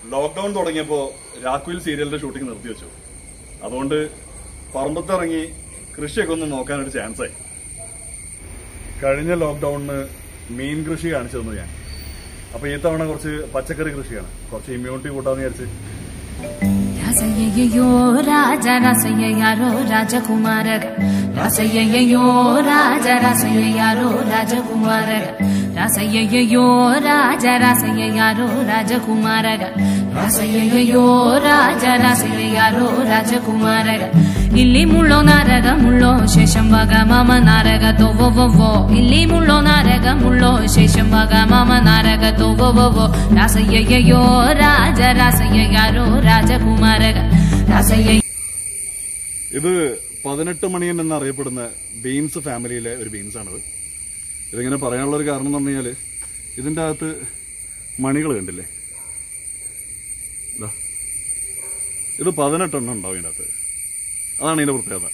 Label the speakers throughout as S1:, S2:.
S1: lockdown തുടങ്ങിയപ്പോ രാക്കുയിൽ സീരിയലിന്റെ shooting നിർത്തി വെച്ചു അതുകൊണ്ട് പറമ്പത്തിറങ്ങി കൃഷിയൊക്കെ ഒന്ന് നോക്കാനൊരു ചാൻസ് ആയി കഴിഞ്ഞ ലോക്ക്ഡൌണിന് മീൻ കൃഷി കാണിച്ചു തന്നു ഞാൻ അപ്പൊ ഈ തവണ കുറച്ച് പച്ചക്കറി കൃഷിയാണ് കുറച്ച് ഇമ്മ്യൂണിറ്റി കൂട്ടാന്ന് വിചാരിച്ച്
S2: ರಾಸಯ್ಯಯ್ಯೋ ರಾಜ ರಾಸಯ್ಯ ಯಾರೋ ರಾಜಕುಮಾರಗ ರಾಸಯ್ಯಯ್ಯೋ ರಾಜ ರಾಸಯ್ಯ ಯಾರೋ ರಾಜಕುಮಾರಗ ರಾಸಯ್ಯಯ್ಯೋ ರಾಜ ರಾಸಯ್ಯ ಯಾರೋ ರಾಜಕುಮಾರಗ ರಾಸಯ್ಯಯ್ಯೋ ರಾಜ ರಾಸಯ್ಯ ಯಾರೋ ರಾಜಕುಮಾರಗ ಇಲ್ಲಿ ಮುಳ್ಳೋ ನಾರಗ ಮುಳ್ಳೋ ಶೇಷಂಬಗ ಮಾಮ ನಾರಗ ತೋವೋ ಇಲ್ಲಿ ಮುಳ್ಳೋ ನಾರಗ ಮುಳ್ಳೋ ಶೇಷಂಬಗ ಮಾಮ ನಾರಗ ತೋವೋ ರಾಸಯ್ಯಯ್ಯೋ ರಾಜ ರಾಸಯ್ಯ ಯಾರೋ രാജകുമാരക രാസയ്യ
S1: ഇത് പതിനെട്ട് മണിയൻ എന്നറിയപ്പെടുന്ന ബീൻസ് ഫാമിലിയിലെ ഒരു ബീൻസ് ആണിത് ഇതിങ്ങനെ പറയാനുള്ള ഒരു കാരണം എന്ന് പറഞ്ഞു കഴിഞ്ഞാല് ഇതിന്റെ അകത്ത് മണികൾ കണ്ടില്ലേ ഇതാ ഇത് പതിനെട്ടെണ്ണം ഉണ്ടാവും ഇതിന്റെ അകത്ത് അതാണ് ഇതിന്റെ പ്രത്യേകത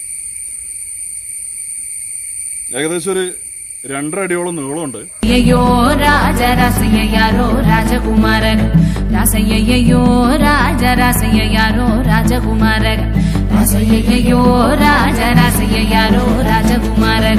S1: ഏകദേശം ഒരു രണ്ടര അടിയോളം നീളമുണ്ട്
S2: അയ്യോ രാജ രാസയ്യ യാരോ രാജകുമാരക രാസയ്യയ്യോ രാജ രാസയ്യ യാരോ രാജകുമാരക രാസയ്യയ്യോ രാജ രാസയ്യ യാരോ രാജകുമാരക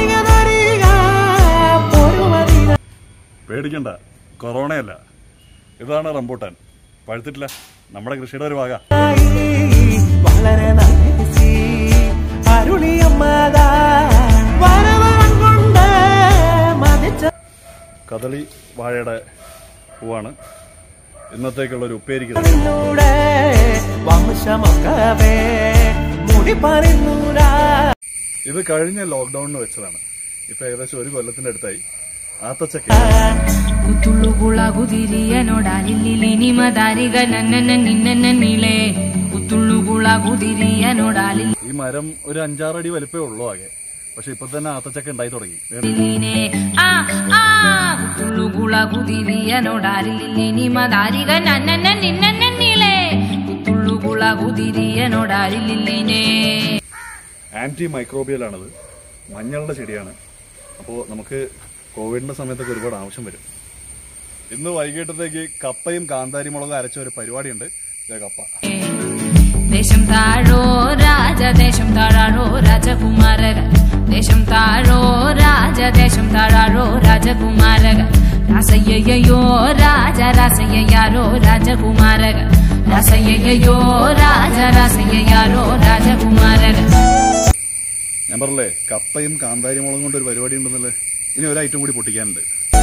S1: പേടിക്കണ്ട കൊറോണയല്ല ഇതാണ് റംബൂട്ടാൻ പഴുത്തിട്ടില്ല നമ്മുടെ കൃഷിയുടെ ഒരു ഭാഗ
S3: വളരെ നന്ദി അരുളിയമ്മത വരവൻ കൊണ്ട് മതിച്ച
S1: കദളി വാഴയുടെ പൂവാണ് ഇന്നത്തേക്കുള്ള ഒരു ഉപ്പേരിക്ക്
S3: നിന്നൂടെ വംശമൊക്കവേ മുടി പറയുന്നൂരാ
S1: ഇത് കഴിഞ്ഞ ലോക്ക്ഡൌണിന് വെച്ചതാണ് ഇപ്പൊ ഏകദേശം ഒരു കൊല്ലത്തിന്റെ അടുത്തായി ആത്തച്ചക്ക
S2: കുത്തുള്ളുകുള കുതിരിയനോടാലില്ലിലി നിമദാരിക നന്നന നിന്നന നീളേ കുത്തുള്ളുകുള കുതിരിയനോടാലില്ല
S1: ഈ മരം ഒരു അഞ്ചാറടി വലിപ്പേ ഉള്ളൂ ആകെ പക്ഷെ ഇപ്പൊ തന്നെ ആത്തച്ചക്ക ഉണ്ടായി തുടങ്ങി
S2: ലില്ലിനെ ആ ആ കുത്തുള്ളുകുള കുതിരിയനോടാലില്ലിലി നിമദാരിക നന്നന നിന്നന നീളേ കുത്തുള്ളുകുള കുതിരിയനോടാലില്ലിനെ
S1: ആന്റി മൈക്രോബിയൽ ആണത് മഞ്ഞളുടെ ചെടിയാണ് അപ്പോൾ നമുക്ക് കോവിഡിന്റെ സമയത്തൊക്കെ ഒരുപാട് ആവശ്യം വരും ഇന്ന് വൈകിട്ടത്തേക്ക് കപ്പയും കാന്താരി മുളകും അരച്ച ഒരു പരിപാടിയുണ്ട് ദേ കപ്പ
S2: ദേശം താഴോ രാജ ദേശം താഴാഴോ രാജകുമാരക ദേശം താഴോ രാജ ദേശം താഴാഴോ രാജകുമാരക രാസയ്യയ്യോ രാജ രാസയ്യാരോ രാജകുമാരക രാസയ്യയ്യോ രാജ രാസയ്യാരോ രാജകുമാരക
S1: ഞാൻ പറഞ്ഞില്ലേ കപ്പയും കാന്താരി മുളകും കൊണ്ട് ഒരു പരിപാടി ഉണ്ടെന്നല്ലേ ഇനി ഒരു ഐറ്റം കൂടി പൊട്ടിക്കാനുണ്ട്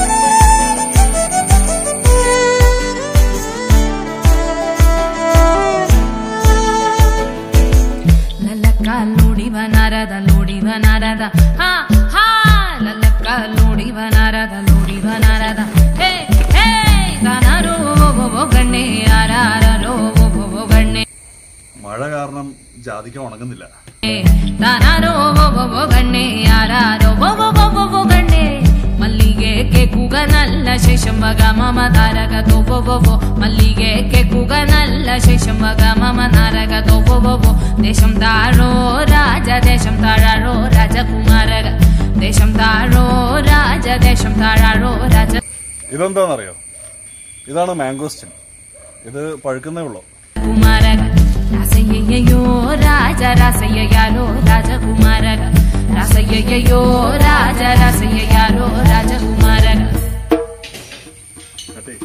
S2: ಲಲ್ಲಕ್ಕ ಲೋಡಿವ ನಾರದ ಲೋಡಿವ ನಾರದ ಹಾ ಹಾ ಲಲ್ಲಕ್ಕ ಲೋಡಿವ ನಾರದ ಲೋಡಿವ ನಾರದ ಹೇ ಹೇ ಗಾನಾರೋ ಓ ಗಣ್ಣೆ ಆರಾರೋ ಓ ಗಣ್ಣೆ
S1: മഴ കാരണം ജാതിക്ക ഉണങ്ങുന്നില്ല
S2: ದಾನಾರೋ ಓ ಗಣ್ಣೆ ಆರಾರೋ ಓ ಗಣ್ಣೆ ಮಲ್ಲಿಗೆ ಕೆಕ್ಕುಗನಲ್ಲ ಶೇಷಂಬಗ ಮಮ ತಾರಗ ತೋಬೋ ಮಲ್ಲಿಗೆ ಕೆಕ್ಕುಗನಲ್ಲ ಶೇಷಂಬಗ ಮಮ ನಾರಗ ತೋಬೋ ദേശം താഴോ രാജ ദേശം താഴാഴോ രാജകുമാരക ദേശം താഴോ രാജ ദേശം താഴാഴോ രാജ
S1: ഇതെന്താണെന്നറിയോ ഇതാണ് മാംഗോസ്റ്റിൻ ഇത് പഴുക്കുന്നേ ഉള്ളൂ
S2: കുമാരക രാസയ്യയ്യോ രാജ രാസയ്യാലോ രാജകുമാരക രാസയ്യയ്യോ രാജ രാസയ്യാലോ രാജകുമാരക
S1: കട്ടി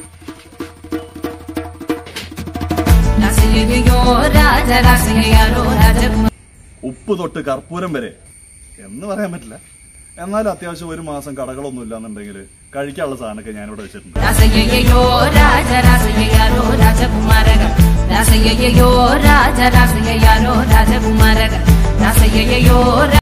S2: രാസയ്യയ്യോ രാജ രാസയ്യാലോ രാജകുമാര
S1: ഉപ്പ് തൊട്ട് കർപ്പൂരം വരെ എന്ന് പറയാൻ പറ്റില്ല എന്നാലും അത്യാവശ്യം ഒരു മാസം കടകളൊന്നും ഇല്ലാന്നുണ്ടെങ്കിൽ കഴിക്കാനുള്ള സാധനമൊക്കെ ഞാനിവിടെ വെച്ചിട്ടുണ്ട്
S2: രാസയ്യയ്യോ രാജ രാസയ്യാലോ രാജകുമാരക രാസയ്യയ്യോ രാജ രാസയ്യാലോ രാജകുമാരക രാസയ്യയ്യോ